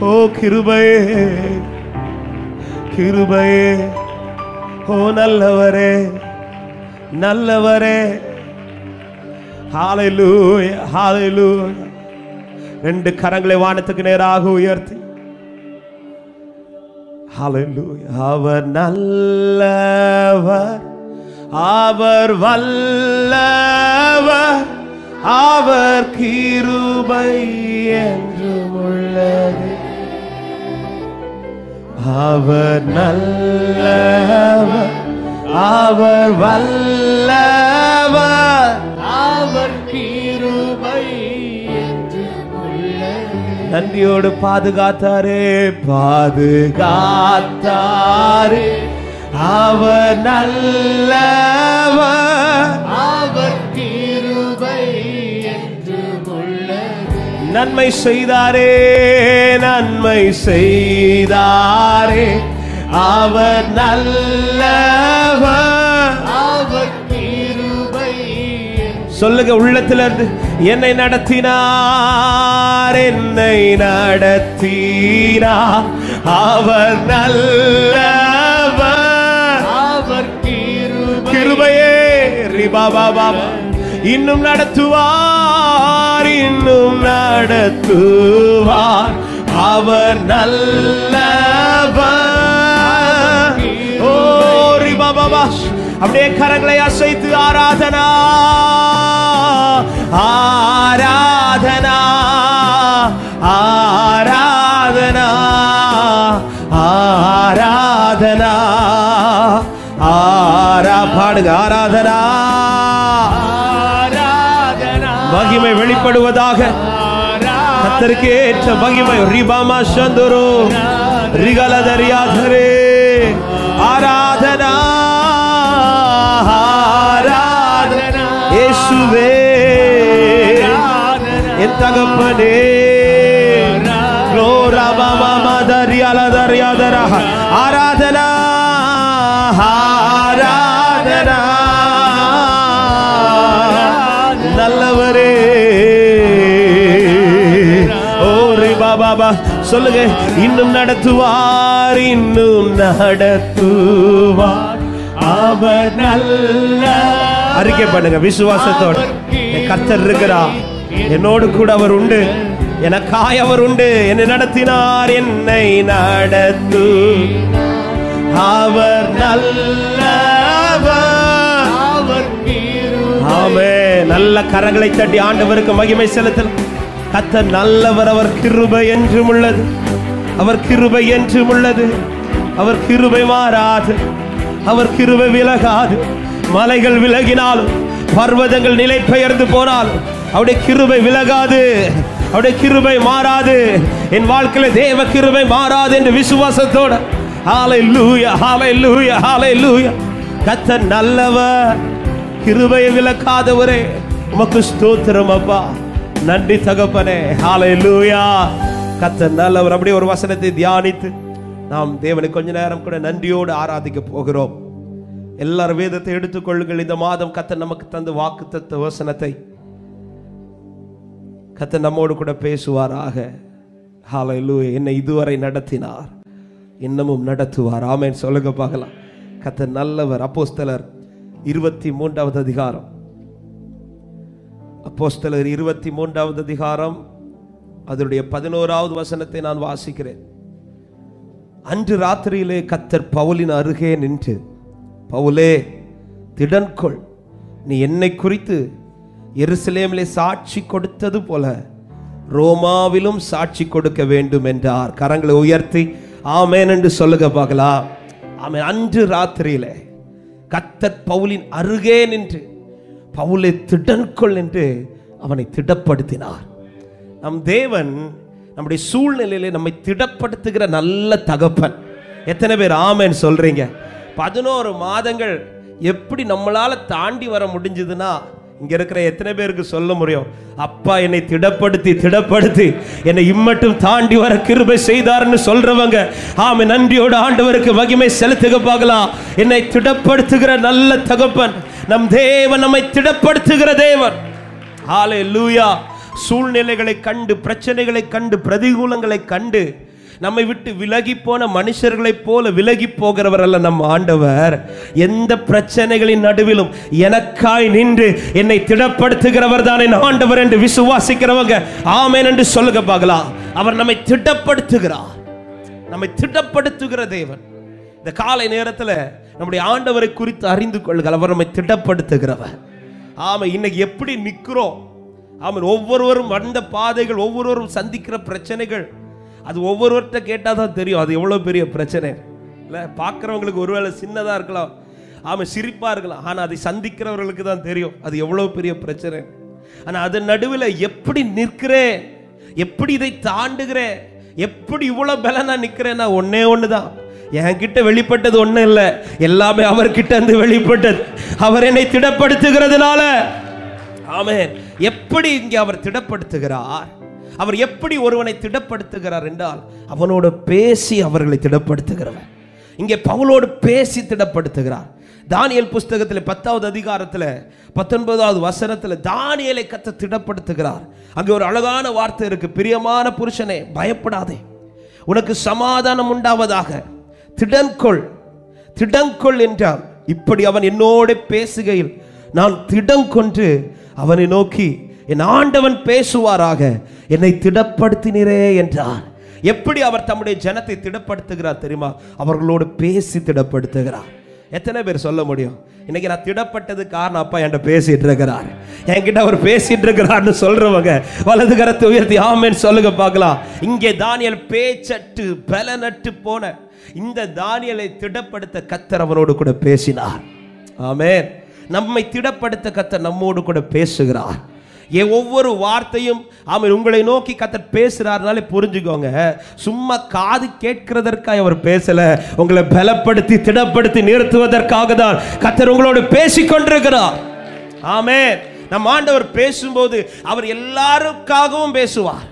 ஓ கிருபையே கிருபையே ஓ நல்லவரே நல்லவரே ஹalleluya ஹalleluya ரெண்டு கரங்களை வானத்துக்கு நேராக உயர்த்தி ஹalleluya அவர் நல்லவர் அவர் வல்லவர் அவர் கிருபை என்றும் உள்ளது அவர் நல்லவர் அவர் வல்லவர் அவர் கிருபை என்று உள்ளது நன்றியோடு பாதுகாத்தாரே பாதுகாத்தாரே அவர் நல்லவர் அவர் கிருபை என்று உள்ளது நன்மை செய்தாரே நன்மை செய்தாரே அவர் நல்லவர் அவர் கிருபை என்று சொல்லுங்க உள்ளத்துல இருந்து என்னை நடத்தினார் என்னை நடத்தினார் அவர் நல்லவர் அவர் கிருபை கிருபையே ரிபா பாபா இன்னும் நடத்துவார் இன்னும் நடத்துவார் அவர் நல்லவர் ஓ ரிபா பாபா அப்படியே கரங்களை அசைத்து ஆராதனா ஆராதனா ஆராதனா ஆராதனா ஆரா பாடுங்க ஆராதனா ஆராதனா மகிமை வெளிப்படுவதாக கத்தருக்கு ஏற்ற மகிமை ரிபாமா சந்துரு ரிகலதரியாதரே ஆராதனா ஆராதனா இயேசுவே என் தகப்பனே க்ளோரா பாமா மதரியால தரியாதரா ஆராதனா ஆராதனா நல்லவரே ஓ ரே பாபா சொல்லுங்க இன்னும் நடத்துவார் இன்னும் நடத்துவார் அவர் நல்ல அறிக்கை பண்ணுங்க விசுவாசத்தோட என் கர்த்தர் இருக்கிறா என்னோடு கூட அவர் உண்டு எனக்காய் அவர் உண்டு என்னை நடத்தினார் என்னை நடத்து அவர் நல்லவர் அவர் கிருபை ஆமே நல்ல கரங்களை தட்டி ஆண்டவருக்கு மகிமை செலுத்தல் கத்த நல்லவர் அவர் கிருபை என்றும் உள்ளது அவர் கிருபை என்றும் உள்ளது அவர் கிருபை மாறாது அவர் கிருபை விலகாது மலைகள் விலகினாலும் பர்வதங்கள் நிலை பெயர்ந்து போனாலும் அவருடைய கிருபை விலகாது அவருடைய கிருபை மாறாது என் வாழ்க்கையில தேவ கிருபை மாறாது என்று விசுவாசத்தோட ஹாலை லூயா ஹாலை லூயா ஹாலை லூயா கத்த நல்லவர் கிருபையை விலக்காதவரே உமக்கு ஸ்தோத்திரம் அப்பா நன்றி தகப்பனே ஹalleluya கர்த்தர் நல்லவர் அப்படியே ஒரு வசனத்தை தியானித்து நாம் தேவனை கொஞ்ச நேரம் கூட நன்றியோடு ஆராதிக்க போகிறோம் எல்லாரும் வேதத்தை எடுத்துக்கொள்ளுங்கள் இந்த மாதம் கர்த்தர் நமக்கு தந்த வாக்கு தத்த வசனத்தை கர்த்தர் நம்மோடு கூட பேசுவாராக ஹalleluya என்னை இதுவரை நடத்தினார் இன்னமும் நடத்துவார் ஆமென் சொல்லுங்க பார்க்கலாம் கர்த்தர் நல்லவர் அப்போஸ்தலர் இருபத்தி மூன்றாவது அதிகாரம் அப்போஸ்தலர் இருபத்தி மூன்றாவது அதிகாரம் அதனுடைய பதினோராவது வசனத்தை நான் வாசிக்கிறேன் அன்று ராத்திரியிலே கத்தர் பவுலின் அருகே நின்று பவுலே திடன்கொள் நீ என்னை குறித்து எருசலேமிலே சாட்சி கொடுத்தது போல ரோமாவிலும் சாட்சி கொடுக்க வேண்டும் என்றார் கரங்களை உயர்த்தி ஆமேன் என்று சொல்லுங்க பார்க்கலாம் ஆமென் அன்று ராத்திரியிலே கத்தர் பவுலின் அருகே நின்று பவுலை திடன்கொள் என்று அவனை திடப்படுத்தினார் நம் தேவன் நம்முடைய சூழ்நிலையிலே நம்மை திடப்படுத்துகிற நல்ல தகப்பன் எத்தனை பேர் ஆமென் சொல்றீங்க பதினோரு மாதங்கள் எப்படி நம்மளால தாண்டி வர முடிஞ்சதுன்னா இங்க இருக்கிற எத்தனை பேருக்கு சொல்ல முடியும் அப்பா என்னை திடப்படுத்தி திடப்படுத்தி என்னை இம்மட்டும் தாண்டி வர கிருபை செய்தார்னு சொல்றவங்க ஆமை நன்றியோட ஆண்டவருக்கு மகிமை செலுத்துக பார்க்கலாம் என்னை திடப்படுத்துகிற நல்ல தகப்பன் நம் தேவன் நம்மை திடப்படுத்துகிற தேவன் ஹாலே லூயா சூழ்நிலைகளை கண்டு பிரச்சனைகளை கண்டு பிரதிகூலங்களை கண்டு நம்மை விட்டு விலகி போன மனுஷர்களைப் போல விலகி போகிறவர் அல்ல நம் ஆண்டவர் எந்த பிரச்சனைகளின் நடுவிலும் எனக்காய் நின்று என்னை திடப்படுத்துகிறவர் தான் என் ஆண்டவர் என்று விசுவாசிக்கிறவங்க ஆமென் என்று சொல்லுங்க பார்க்கலாம் அவர் நம்மை திடப்படுத்துகிறார் நம்மை திடப்படுத்துகிற தேவன் இந்த காலை நேரத்தில் நம்முடைய ஆண்டவரை குறித்து அறிந்து கொள்ளுங்கள் அவர் நம்மை திடப்படுத்துகிறவர் ஆமா இன்னைக்கு எப்படி நிற்கிறோம் ஆமாம் ஒவ்வொருவரும் வந்த பாதைகள் ஒவ்வொருவரும் சந்திக்கிற பிரச்சனைகள் அது ஒவ்வொருவர்கிட்ட கேட்டால் தான் தெரியும் அது எவ்வளோ பெரிய பிரச்சனை இல்லை பார்க்குறவங்களுக்கு ஒருவேளை சின்னதாக இருக்கலாம் ஆமாம் சிரிப்பாக இருக்கலாம் ஆனால் அதை சந்திக்கிறவர்களுக்கு தான் தெரியும் அது எவ்வளோ பெரிய பிரச்சனை ஆனால் அதன் நடுவில் எப்படி நிற்கிறேன் எப்படி இதை தாண்டுகிறேன் எப்படி இவ்வளோ பலனா நிற்கிறேன்னா ஒன்னே ஒன்று தான் என்கிட்ட வெளிப்பட்டது ஒன்றும் இல்லை எல்லாமே அவர்கிட்ட இருந்து வெளிப்பட்டது அவர் என்னை திடப்படுத்துகிறதுனால ஆமென் எப்படி இங்கே அவர் திடப்படுத்துகிறார் அவர் எப்படி ஒருவனை திடப்படுத்துகிறார் என்றால் அவனோடு பேசி அவர்களை திடப்படுத்துகிறவர் இங்கே பவுலோடு பேசி திடப்படுத்துகிறார் தானியல் புஸ்தகத்தில் பத்தாவது அதிகாரத்தில் பத்தொன்பதாவது வசனத்தில் தானியலை கத்த திடப்படுத்துகிறார் அங்கே ஒரு அழகான வார்த்தை இருக்கு பிரியமான புருஷனே பயப்படாதே உனக்கு சமாதானம் உண்டாவதாக திடன்கொள் திடங்கொள் என்றான் இப்படி அவன் என்னோடு பேசுகையில் நான் திடம் கொண்டு அவனை நோக்கி என் ஆண்டவன் பேசுவாராக என்னை திடப்படுத்தினரே என்றார் எப்படி அவர் தம்முடைய ஜனத்தை திடப்படுத்துகிறார் தெரியுமா அவர்களோடு பேசி திடப்படுத்துகிறார் எத்தனை பேர் சொல்ல முடியும் இன்னைக்கு நான் திடப்பட்டது காரணம் அப்பா என்கிட்ட பேசிட்டு இருக்கிறார் என்கிட்ட அவர் பேசிட்டு இருக்கிறார்னு சொல்றவங்க வலது கரத்தை உயர்த்தி ஆமேன்னு சொல்லுங்க பார்க்கலாம் இங்கே தானியல் பேச்சட்டு பலனட்டு போன இந்த தானியலை திடப்படுத்த கத்தர் அவனோடு கூட பேசினார் ஆமென் நம்மை திடப்படுத்த கத்தர் நம்மோடு கூட பேசுகிறார் என் ஒவ்வொரு வார்த்தையும் அவன் உங்களை நோக்கி கத்தர் பேசுறாருனாலே புரிஞ்சுக்கோங்க சும்மா காது கேட்கிறதற்காக அவர் பேசல உங்களை பலப்படுத்தி திடப்படுத்தி நிறுத்துவதற்காக தான் கத்தர் உங்களோடு பேசிக் கொண்டிருக்கிறார் ஆமென் நம் ஆண்டவர் பேசும்போது அவர் எல்லாருக்காகவும் பேசுவார்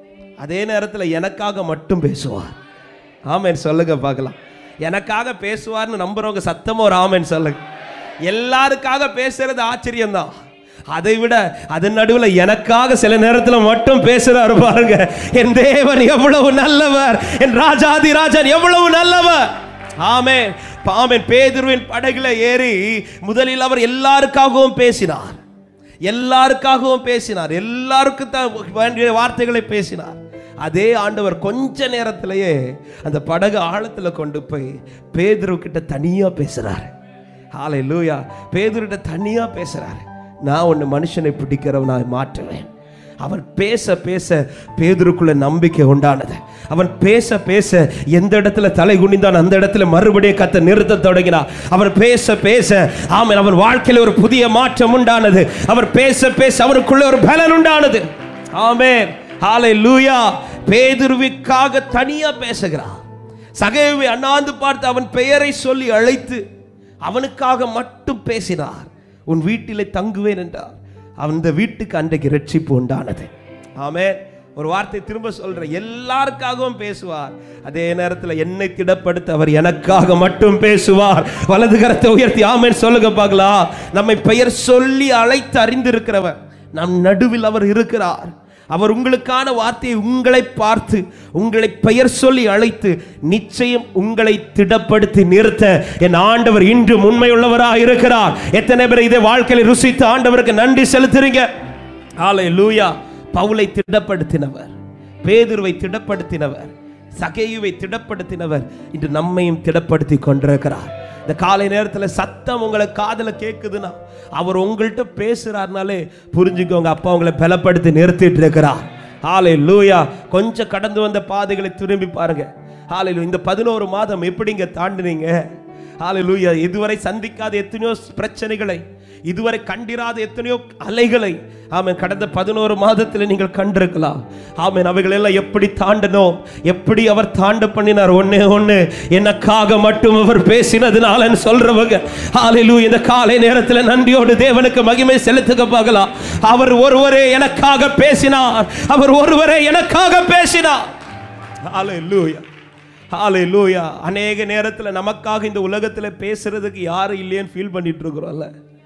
அதே நேரத்தில் எனக்காக மட்டும் பேசுவார் ஆமென் சொல்லுங்க பார்க்கலாம் எனக்காக பேசுவார்னு நம்புறவங்க சத்தமா ஒரு ஆமென் சொல்லுங்க எல்லாருக்காக பேசுறது ஆச்சரியம்தான் அதை விட அதன் நடுவில் எனக்காக சில நேரத்தில் மட்டும் பேசுறாரு பாருங்க என் தேவன் எவ்வளவு நல்லவர் என் ராஜாதி ராஜன் எவ்வளவு நல்லவர் ஆமே ஆமென் பேதுருவின் படகுல ஏறி முதலில் அவர் எல்லாருக்காகவும் பேசினார் எல்லாருக்காகவும் பேசினார் எல்லாருக்கும் தான் வேண்டிய வார்த்தைகளை பேசினார் அதே ஆண்டவர் கொஞ்ச நேரத்திலேயே அந்த படகு ஆழத்துல கொண்டு போய் பேதுரு கிட்ட தனியா பேசுறாரு ஹாலை லூயா பேதுருகிட்ட தனியா பேசுறாரு நான் உன்னை மனுஷனை பிடிக்கிறவனாய் மாற்றுவேன் அவன் பேச பேச பேதுருக்குள்ள நம்பிக்கை உண்டானது அவன் பேச பேச எந்த இடத்துல தலை குனிந்தான் அந்த இடத்துல மறுபடியும் கத்த நிறுத்த தொடங்கினான் அவன் பேச பேச ஆமென் அவன் வாழ்க்கையில் ஒரு புதிய மாற்றம் உண்டானது அவர் பேச பேச அவனுக்குள்ள ஒரு பலன் உண்டானது ஆமென் ஹாலை லூயா பேதுருவிற்காக தனியா பேசுகிறான் சகைவை அண்ணாந்து பார்த்து அவன் பெயரை சொல்லி அழைத்து அவனுக்காக மட்டும் பேசினார் உன் வீட்டிலே தங்குவேன் என்றார் அந்த வீட்டுக்கு அன்றைக்கு ரட்சிப்பு உண்டானது ஆமென் ஒரு வார்த்தை திரும்ப சொல்றேன் எல்லாருக்காகவும் பேசுவார் அதே நேரத்தில் என்னை திடப்படுத்த அவர் எனக்காக மட்டும் பேசுவார் வலது கரத்தை உயர்த்தி ஆமென் சொல்லுங்க பார்க்கலாம் நம்மை பெயர் சொல்லி அழைத்து அறிந்திருக்கிறவர் நம் நடுவில் அவர் இருக்கிறார் அவர் உங்களுக்கான வார்த்தையை உங்களை பார்த்து உங்களை பெயர் சொல்லி அழைத்து நிச்சயம் உங்களை திடப்படுத்தி நிறுத்த என் ஆண்டவர் இன்று உண்மையுள்ளவராக இருக்கிறார் எத்தனை பேர் இதை வாழ்க்கையில் ருசித்து ஆண்டவருக்கு நன்றி செலுத்துறீங்க ஆலை லூயா பவுலை திடப்படுத்தினவர் பேதுருவை திடப்படுத்தினவர் சகையுவை திடப்படுத்தினவர் இன்று நம்மையும் திடப்படுத்தி கொண்டிருக்கிறார் இந்த காலை நேரத்தில் சத்தம் உங்களை காதுல கேட்குதுன்னா அவர் உங்கள்கிட்ட பேசுறாருனாலே புரிஞ்சுக்கோங்க அப்பா உங்களை பலப்படுத்தி நிறுத்திட்டு இருக்கிறார் ஆலை லூயா கொஞ்சம் கடந்து வந்த பாதைகளை திரும்பி பாருங்க ஆலை இந்த பதினோரு மாதம் எப்படிங்க தாண்டினீங்க ஆலை லூயா இதுவரை சந்திக்காத எத்தனையோ பிரச்சனைகளை இதுவரை கண்டிராத எத்தனையோ அலைகளை ஆமென் கடந்த பதினோரு மாதத்தில் நீங்கள் கண்டிருக்கலாம் ஆமென் அவைகள் எல்லாம் எப்படி தாண்டணும் எப்படி அவர் தாண்ட பண்ணினார் ஒண்ணே ஒண்ணு எனக்காக மட்டும் அவர் பேசினதுனாலன்னு சொல்றவங்க ஆலையிலு இந்த காலை நேரத்தில் நன்றியோடு தேவனுக்கு மகிமை செலுத்துக பார்க்கலாம் அவர் ஒருவரே எனக்காக பேசினார் அவர் ஒருவரே எனக்காக பேசினார் ஹalleluya ஹalleluya அநேக நேரத்தில் நமக்காக இந்த உலகத்தில் பேசுறதுக்கு யாரும் இல்லையேன்னு ஃபீல் பண்ணிட்டு இருக்கிறோம்ல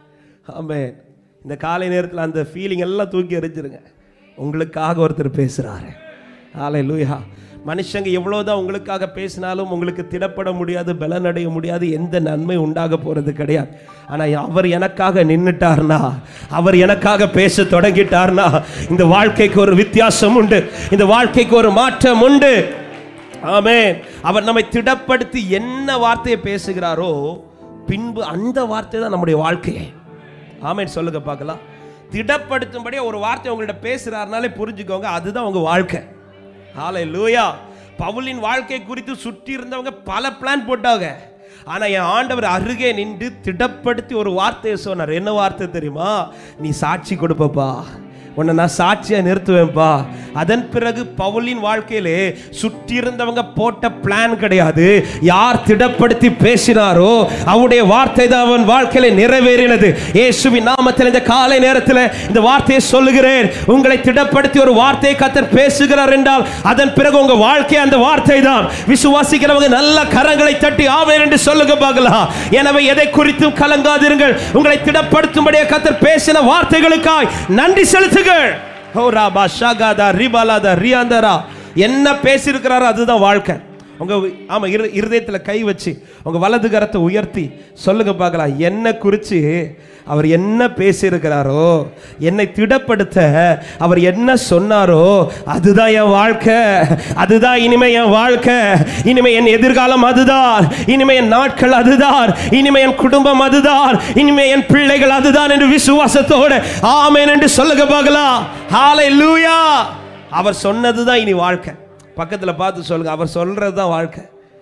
ஆமென் இந்த காலை நேரத்தில் அந்த ஃபீலிங் எல்லாம் தூக்கி எறிஞ்சிருங்க உங்களுக்காக ஒருத்தர் பேசுறாரு ஹalleluya மனுஷங்க எவ்வளவுதான் உங்களுக்காக பேசினாலும் உங்களுக்கு திடப்பட முடியாது பலனடைய முடியாது எந்த நன்மை உண்டாக போறது கிடையாது ஆனா அவர் எனக்காக நின்னுட்டார்னா அவர் எனக்காக பேச தொடங்கிட்டார்னா இந்த வாழ்க்கைக்கு ஒரு வித்தியாசம் உண்டு இந்த வாழ்க்கைக்கு ஒரு மாற்றம் உண்டு ஆமென் அவர் நம்மை திடப்படுத்தி என்ன வார்த்தையை பேசுகிறாரோ பின்பு அந்த வார்த்தை தான் நம்முடைய வாழ்க்கையே ஆமென் சொல்லுங்க பார்க்கலாம் திடப்படுத்தும்படியே ஒரு வார்த்தை உங்கள்ட்ட பேசுறாருனாலே புரிஞ்சுக்கோங்க அதுதான் உங்க வாழ்க்கை ஹாலே லூயா பவுலின் வாழ்க்கை குறித்து சுற்றி இருந்தவங்க பல பிளான் போட்டாங்க ஆனா என் ஆண்டவர் அருகே நின்று திடப்படுத்தி ஒரு வார்த்தையை சொன்னார் என்ன வார்த்தை தெரியுமா நீ சாட்சி கொடுப்பப்பா உன்னை நான் சாட்சியா நிறுத்துவேன்ப்பா அதன் பிறகு பவுலின் வாழ்க்கையிலே சுற்றி இருந்தவங்க போட்ட பிளான் கிடையாது யார் திடப்படுத்தி பேசினாரோ அவருடைய வார்த்தை தான் அவன் வாழ்க்கையில நிறைவேறினது இயேசுவின் நாமத்தில் இந்த காலை நேரத்தில் இந்த வார்த்தையை சொல்லுகிறேன் உங்களை திடப்படுத்தி ஒரு வார்த்தையை கத்தர் பேசுகிறார் என்றால் அதன் பிறகு உங்க வாழ்க்கை அந்த வார்த்தை தான் விசுவாசிக்கிறவங்க நல்ல கரங்களை தட்டி ஆவேன் என்று சொல்லுங்க பார்க்கலாம் எனவே எதை குறித்தும் கலங்காதிருங்கள் உங்களை திடப்படுத்தும்படியே கத்தர் பேசின வார்த்தைகளுக்காய் நன்றி செலுத்துங்கள் ஓ ராபா ஷாகாதா ரிபாலாதா ரியாந்தரா என்ன பேசியிருக்கிறாரோ அதுதான் வாழ்க்கை உங்க ஆமா இரு இருதயத்துல கை வச்சு உங்க வலது கரத்தை உயர்த்தி சொல்லுங்க பார்க்கலாம் என்ன குறித்து அவர் என்ன பேசியிருக்கிறாரோ என்னை திடப்படுத்த அவர் என்ன சொன்னாரோ அதுதான் என் வாழ்க்கை அதுதான் இனிமே என் வாழ்க்கை இனிமே என் எதிர்காலம் அதுதான் இனிமே என் நாட்கள் அதுதான் இனிமே என் குடும்பம் அதுதான் இனிமே என் பிள்ளைகள் அதுதான் என்று விசுவாசத்தோடு ஆமென் என்று சொல்லுங்க பார்க்கலாம் ஹalleluya அவர் சொன்னதுதான் இனி வாழ்க்கை பக்கத்துல பார்த்து சொல்லுங்க அவர் சொல்றது தான் வாழ்க்கை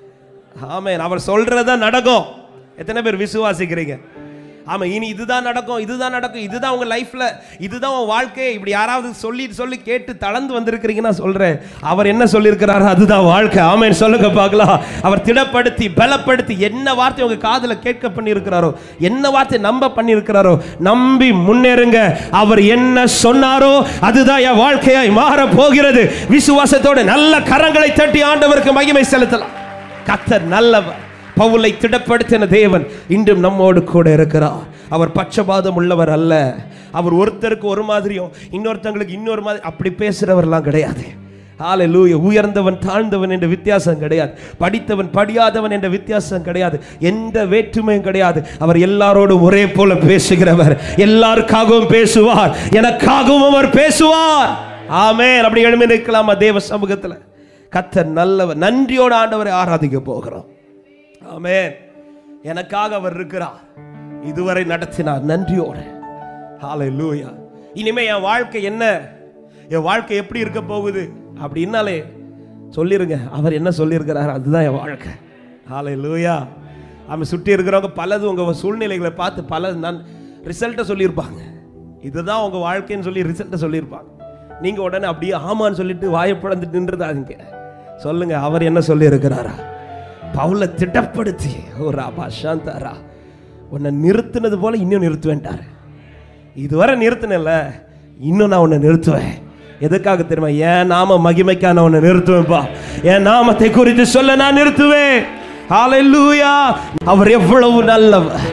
ஆமென் அவர் சொல்றது தான் நடக்கும் எத்தனை பேர் விசுவாசிக்கிறீங்க ஆமா இனி இதுதான் நடக்கும் இதுதான் நடக்கும் இதுதான் உங்க லைஃப்ல இதுதான் உன் வாழ்க்கை இப்படி யாராவது சொல்லி சொல்லி கேட்டு தளர்ந்து வந்திருக்கிறீங்கன்னா சொல்றேன் அவர் என்ன சொல்லியிருக்கிறாரோ அதுதான் வாழ்க்கை ஆமென் சொல்லுங்க பார்க்கலாம் அவர் திடப்படுத்தி பலப்படுத்தி என்ன வார்த்தை உங்க காதுல கேட்க பண்ணியிருக்கிறாரோ என்ன வார்த்தை நம்ப பண்ணியிருக்கிறாரோ நம்பி முன்னேறுங்க அவர் என்ன சொன்னாரோ அதுதான் என் வாழ்க்கையாய் மாற போகிறது விசுவாசத்தோட நல்ல கரங்களை தட்டி ஆண்டவருக்கு மகிமை செலுத்தலாம் கத்தர் நல்லவர் பவுலை திடப்படுத்தின தேவன் இன்றும் நம்மோடு கூட இருக்கிறார் அவர் பட்சபாதம் உள்ளவர் அல்ல அவர் ஒருத்தருக்கு ஒரு மாதிரியும் இன்னொருத்தங்களுக்கு இன்னொரு மாதிரி அப்படி பேசுறவர்லாம் கிடையாது ஹalleluya உயர்ந்தவன் தாழ்ந்தவன் என்ற வித்தியாசம் கிடையாது படித்தவன் படியாதவன் என்ற வித்தியாசம் கிடையாது எந்த வேற்றுமையும் கிடையாது அவர் எல்லாரோடும் ஒரே போல பேசுகிறவர் எல்லாருக்காகவும் பேசுவார் எனக்காகவும் அவர் பேசுவார் ஆமென் அப்படி எழுமி நிற்கலாமா தேவ சமூகத்தில் கத்தர் நல்லவர் நன்றியோடு ஆண்டவரை ஆராதிக்க போகிறோம் ஆமென் எனக்காக அவர் இருக்கிறார் இதுவரை நடத்தினார் நன்றியோடு ஹalleluya இனிமே என் வாழ்க்கை என்ன என் வாழ்க்கை எப்படி இருக்க போகுது அப்படின்னாலே சொல்லிருங்க அவர் என்ன சொல்லியிருக்கிறார் அதுதான் என் வாழ்க்கை ஹalleluya அவன் சுற்றி இருக்கிறவங்க பலது உங்க சூழ்நிலைகளை பார்த்து பல நான் ரிசல்ட்டை சொல்லியிருப்பாங்க இதுதான் உங்க வாழ்க்கைன்னு சொல்லி ரிசல்ட்டை சொல்லியிருப்பாங்க நீங்க உடனே அப்படியே ஆமான்னு சொல்லிட்டு வாயை பிளந்து நின்றுதாதீங்க சொல்லுங்க அவர் என்ன சொல்லி இருக்கிறாரா பவுல திட்டப்படுத்தி ஓ ராபா சாந்தாரா உன்னை நிறுத்தினது போல இன்னும் நிறுத்துவேன்ட்டாரு இதுவரை நிறுத்தினல இன்னும் நான் உன்னை நிறுத்துவேன் எதுக்காக தெரியுமா என் நாம மகிமைக்கா நான் உன்னை நிறுத்துவேன்ப்பா என் நாமத்தை குறித்து சொல்ல நான் நிறுத்துவேன் ஹalleluya அவர் எவ்வளவு நல்லவர்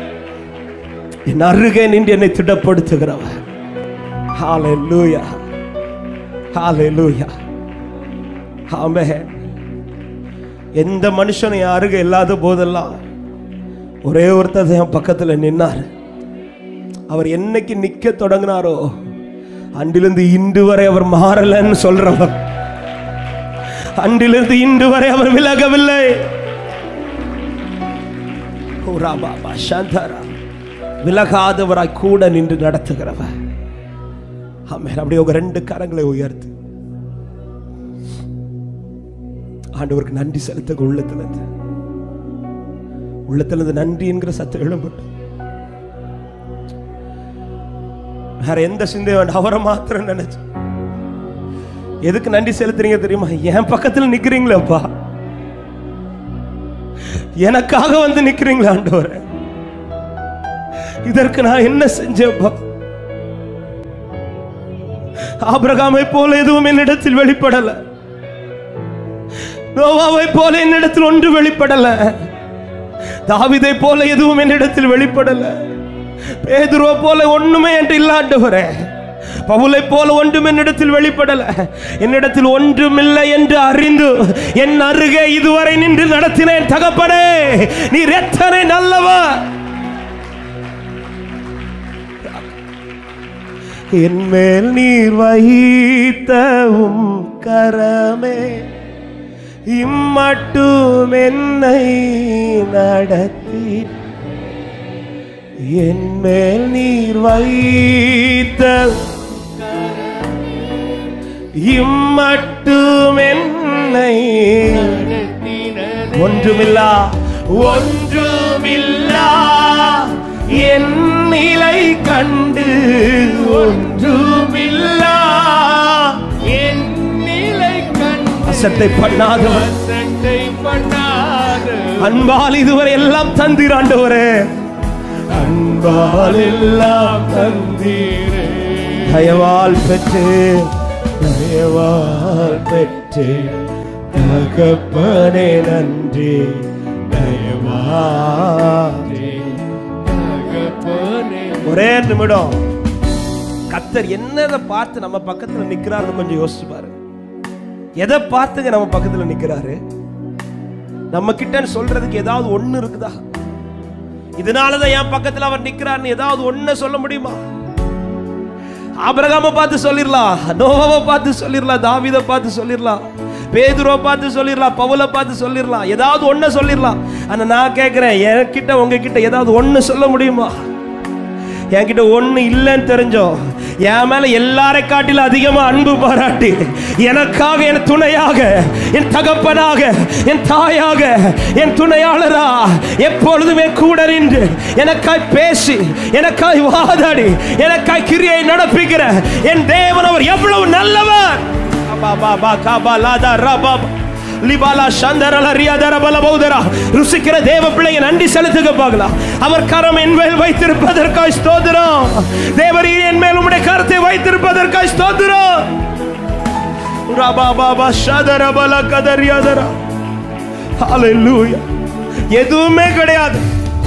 என் அருகே நின்று என்னை திடப்படுத்துகிறவர் ஹalleluya ஹalleluya ஆமென் எந்த மனுஷனும் என் அருகே இல்லாத போதெல்லாம் ஒரே ஒருத்தர் தான் என் பக்கத்தில் நின்னார் அவர் என்னைக்கு நிக்க தொடங்கினாரோ அன்றிலிருந்து இன்று வரை அவர் மாறலன்னு சொல்றவர் அன்றிலிருந்து இன்று வரை அவர் விலகவில்லை ஓ ராபா பா சாந்தாரா விலகாதவராய் கூட நின்று நடத்துகிறவர் ஆமென் அப்படியே உங்க ரெண்டு கரங்களை உயர்த்து ஆண்டவருக்கு நன்றி செலுத்த உள்ளத்திலிருந்து உள்ளத்திலிருந்து நன்றி என்கிற சத்தம் எழும்பட்டு வேற எந்த சிந்தையும் வேண்டாம் அவரை மாத்திரம் நினைச்சு எதுக்கு நன்றி செலுத்துறீங்க தெரியுமா என் பக்கத்துல நிக்கிறீங்களேப்பா எனக்காக வந்து நிக்கிறீங்களா ஆண்டவரே இதற்கு நான் என்ன செஞ்சேன்ப்பா ஆபிரகாமை போல எதுவும் என்னிடத்தில் வெளிப்படல நோவாவை போல என்னிடத்தில் ஒன்று வெளிப்படல தாவிதை போல எதுவும் என்னிடத்தில் வெளிப்படல பேதுருவை போல ஒண்ணுமே என்று இல்லாண்டவரே பவுலை போல ஒன்றும் என்னிடத்தில் வெளிப்படல என்னிடத்தில் ஒன்றுமில்லை என்று அறிந்து என் அருகே இதுவரை நின்று நடத்தினேன் தகப்பனே நீர் எத்தனை நல்லவர் என் மேல் நீர் வைத்தவும் கரமே இம்மட்டும் என்னை நடத்தி என் மேல் நீர் வைத்த இம்மட்டும் என்னை ஒன்றுமில்லா ஒன்றுமில்லா என் நிலை கண்டு ஒன்றுமில்லா என் நிலை கண்டு அசட்டை பண்ணாதவர் சட்டை பண்ணாத அன்பால் இதுவரை எல்லாம் தந்திராண்டவரே அன்பால் எல்லாம் தந்தீரே தயவால் பெற்று தயவால் பெற்று தகப்பனே நன்றி தயவா தகப்பனே ஒரே நிமிடம் கத்தர் என்னதை பார்த்து நம்ம பக்கத்துல நிக்கிறாருன்னு கொஞ்சம் யோசிச்சு பாரு எதை பார்த்துங்க நம்ம பக்கத்துல நிக்கிறாரு நம்ம கிட்ட சொல்றதுக்கு ஏதாவது ஒண்ணு இருக்குதா இதனாலதான் என் பக்கத்துல அவர் நிக்கிறாருன்னு ஏதாவது ஒண்ணு சொல்ல முடியுமா ஆபிரகாம பார்த்து சொல்லிடலாம் நோவாவை பார்த்து சொல்லிடலாம் தாவீதை பார்த்து சொல்லிடலாம் பேதுருவை பார்த்து சொல்லிடலாம் பவுலை பார்த்து சொல்லிடலாம் ஏதாவது ஒண்ணு சொல்லிடலாம் ஆனா நான் கேட்கிறேன் என்கிட்ட உங்ககிட்ட ஏதாவது ஒண்ணு சொல்ல முடியுமா என்கிட்ட ஒண்ணு இல்லைன்னு தெரிஞ்சோம் என் மேல எல்லாரை காட்டிலும் அதிகமா அன்பு பாராட்டி எனக்காக என் துணையாக என் தகப்பனாக என் தாயாக என் துணையாளரா எப்பொழுதுமே கூட நின்று எனக்காய் பேசி எனக்காய் வாதாடி எனக்காய் கிரியை நடப்பிக்கிற என் தேவன் அவர் எவ்வளவு நல்லவர் பா பா பா கா பா லா தா ரா பா பா. லிபாலா சந்தரல ரியாதர பல பௌதரா ருசிக்கிற தேவ பிள்ளைங்க நன்றி செலுத்துக பார்க்கலாம் அவர் கரம் என் மேல் வைத்திருப்பதற்காய் ஸ்தோத்திரம் தேவரீர் என் மேல் உம்முடைய கரத்தை வைத்திருப்பதற்காய் ஸ்தோத்திரம் ரபா பாபா சதர பல கதரியாதரா ஹalleluya எதுவுமே கிடையாது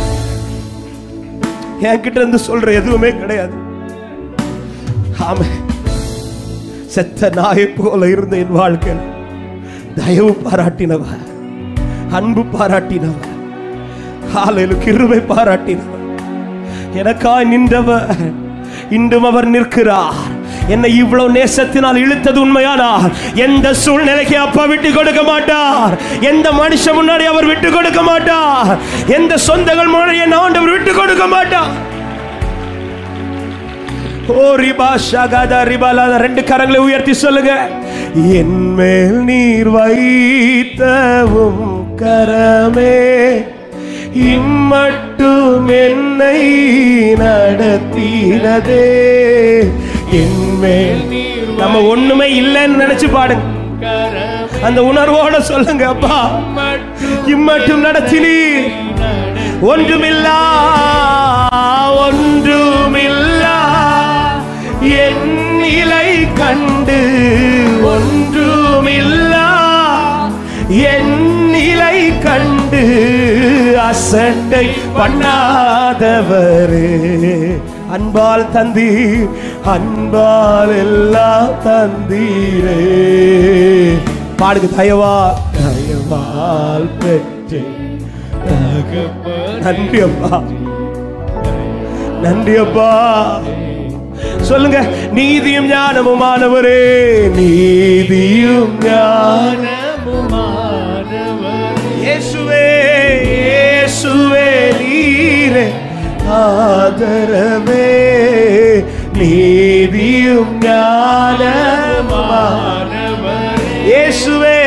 என்கிட்ட இருந்து சொல்ற எதுவுமே கிடையாது ஆமே செத்த நாயை போல இருந்த என் வாழ்க்கையில் தயவு பாராட்டினவர் அன்பு பாராட்டினவர் ஹalleluya கிருபை பாராட்டினவர் எனக்காய் நின்றவர் இன்றும் அவர் நிற்கிறார் என்னை இவ்வளவு நேசத்தினால் இழுத்தது உண்மையானார் எந்த சூழ்நிலைக்கு அப்பா விட்டு கொடுக்க மாட்டார் எந்த மனுஷன் முன்னாடி அவர் விட்டு கொடுக்க மாட்டார் எந்த சொந்தங்கள் முன்னாடி என் ஆண்டவர் விட்டு கொடுக்க மாட்டார் ஓ ரிபா ஷகத ரிபாலா ரெண்டு கரங்களை உயர்த்தி சொல்லுங்க என் மேல் நீர் வைத்தவும் கரமே இம்மட்டும் என்னை நடத்தினதே என் மேல் நம்ம ஒண்ணுமே இல்லைன்னு நினைச்சு பாடுங்க கரம் அந்த உணர்வோட சொல்லுங்க அப்பா இம்மட்டும் நடத்தினீர் ஒன்றுமில்லா ஒன்றுமில்லா என் நிலை கண்டு ஒன்றுமில்லா என் நிலை கண்டு அசட்டை பண்ணாதவரே அன்பால் தந்தீர் அன்பால் எல்லாம் தந்தீரே பாடுக்கு தயவா தயவால் பெற்றே நன்றி அப்பா நன்றி அப்பா சொல்லுங்க நீதியும் ஞானமுமானவரே நீதியும் ஞான இயேசுவே இயேசுவே நீரே ஆதரவே நீதியும் ஞானமா இயேசுவே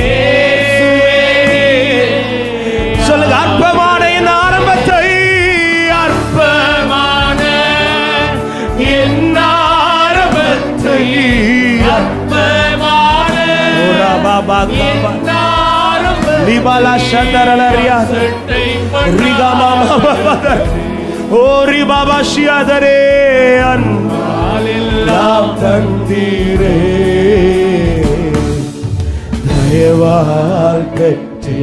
சொல்லுங்க அற்பமான என் ஆரம்பத்தை அற்பமான என் ஆரம்பத்தை ஓரா பாபா காபா. லிபாலா சந்தரலரியா ரிகாமா மாபா ஓ ரிபாபா ஷியாதரே அன்பாலெல்லாம் தந்தீரே தயவால் பெற்றே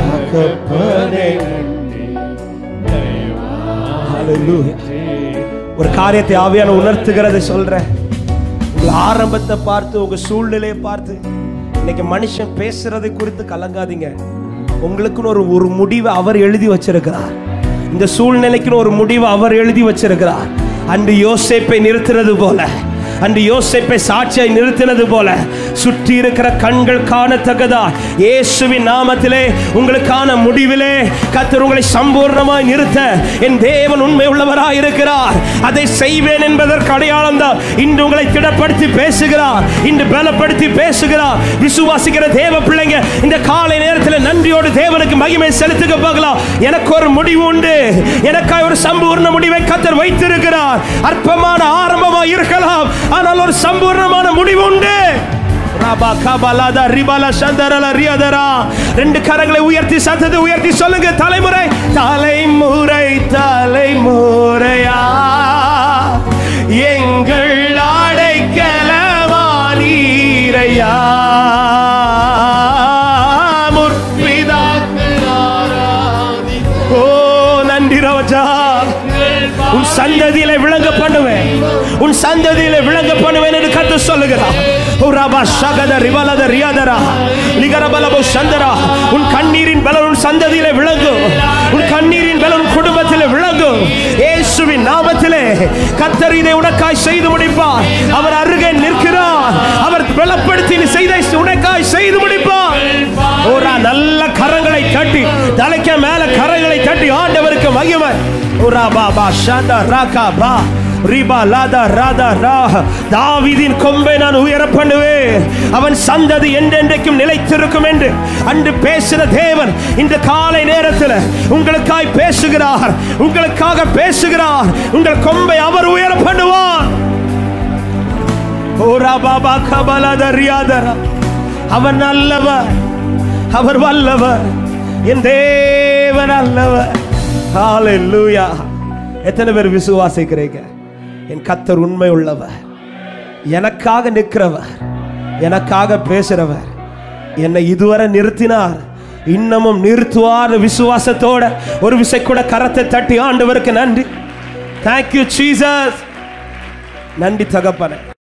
தகப்பனே Hallelujah. ஒரு காரியத்தை ஆவியான உணர்த்துகிறதை சொல்றேன் உங்க ஆரம்பத்தை பார்த்து உங்க சூழ்நிலையை பார்த்து இன்னைக்கு மனுஷன் பேசுறதை குறித்து கலங்காதீங்க உங்களுக்குன்னு ஒரு ஒரு முடிவை அவர் எழுதி வச்சிருக்கிறார் இந்த சூழ்நிலைக்குன்னு ஒரு முடிவை அவர் எழுதி வச்சிருக்கிறார் அன்று யோசேப்பை நிறுத்தினது போல அன்று யோசேப்பை சாட்சியை நிறுத்தினது போல சுற்றி இருக்கிற கண்கள் காணத்தக்கதா இயேசுவின் நாமத்திலே உங்களுக்கான முடிவிலே கர்த்தர் உங்களை சம்பூர்ணமாய் நிறுத்த என் தேவன் உண்மை உள்ளவராய் இருக்கிறார் அதை செய்வேன் என்பதற்கு அடையாளம் தான் இன்று உங்களை திடப்படுத்தி பேசுகிறார் இன்று பலப்படுத்தி பேசுகிறார் விசுவாசிக்கிற தேவ பிள்ளைங்க இந்த காலை நேரத்தில் நன்றியோடு தேவனுக்கு மகிமை செலுத்துக பார்க்கலாம் எனக்கு ஒரு முடிவு உண்டு எனக்காய் ஒரு சம்பூர்ண முடிவை கத்தர் வைத்திருக்கிறார் அற்பமான ஆரம்பமா இருக்கலாம் ஆனால் ஒரு சம்பூர்ணமான முடிவு உண்டு ராபா கபலாதா ரிபாலா சந்தரல ரியாதரா ரெண்டு கரங்களை உயர்த்தி சத்தத்தை உயர்த்தி சொல்லுங்க தலைமுறை தலைமுறை தலைமுறையா எங்கள் அடைக்கலவானீரையா முற்பிதா ஓ நன்றி ரோஜா உன் சந்ததியில விளங்க பண்ணுவேன் உன் சந்ததியில விளங்க பண்ணுவேன் என்று கத்து சொல்லுகிறார் ஓ ரபா சகத ரிவலத ரியாதரா லிகரபலபோ சந்தரா உன் கண்ணீரின் பலன் உன் சந்ததியில விளங்கும் உன் கண்ணீரின் பலன் உன் குடும்பத்திலே விளங்கும் இயேசுவின் நாமத்திலே கத்தர் இதை உனக்காய் செய்து முடிப்பார் அவர் அருகே நிற்கிறார் அவர் பலப்படுத்தி நீ செய்த உனக்காய் செய்து முடிப்பார் ஒரு நல்ல கரங்களை தட்டி தலைக்க மேல கரங்களை தட்டி ஆண்டவருக்கு மகிமை உரா பா பா ஷாண்டா ராகா பா ரிபா லாதா ராதா ரா தாவீதின் கொம்பை நான் உயர பண்ணுவேன் அவன் சந்ததி என்றென்றைக்கும் நிலைத்திருக்கும் என்று அன்று பேசின தேவன் இந்த காலை நேரத்தில் உங்களுக்காய் பேசுகிறார் உங்களுக்காக பேசுகிறார் உங்கள் கொம்பை அவர் உயர பண்ணுவார் ஓரா பாபா கபலத ரியாதரா அவர் நல்லவர் அவர் வல்லவர் என் தேவன் அல்லவர் ஹalleluya எத்தனை பேர் விசுவாசிக்கிறீங்க என் கத்தர் உண்மை உள்ளவர் எனக்காக நிற்கிறவர் எனக்காக பேசுறவர் என்னை இதுவரை நிறுத்தினார் இன்னமும் நிறுத்துவார் விசுவாசத்தோட ஒரு விசை கூட கரத்தை தட்டி ஆண்டவருக்கு நன்றி தேங்க்யூ ஜீசஸ் நன்றி தகப்பனே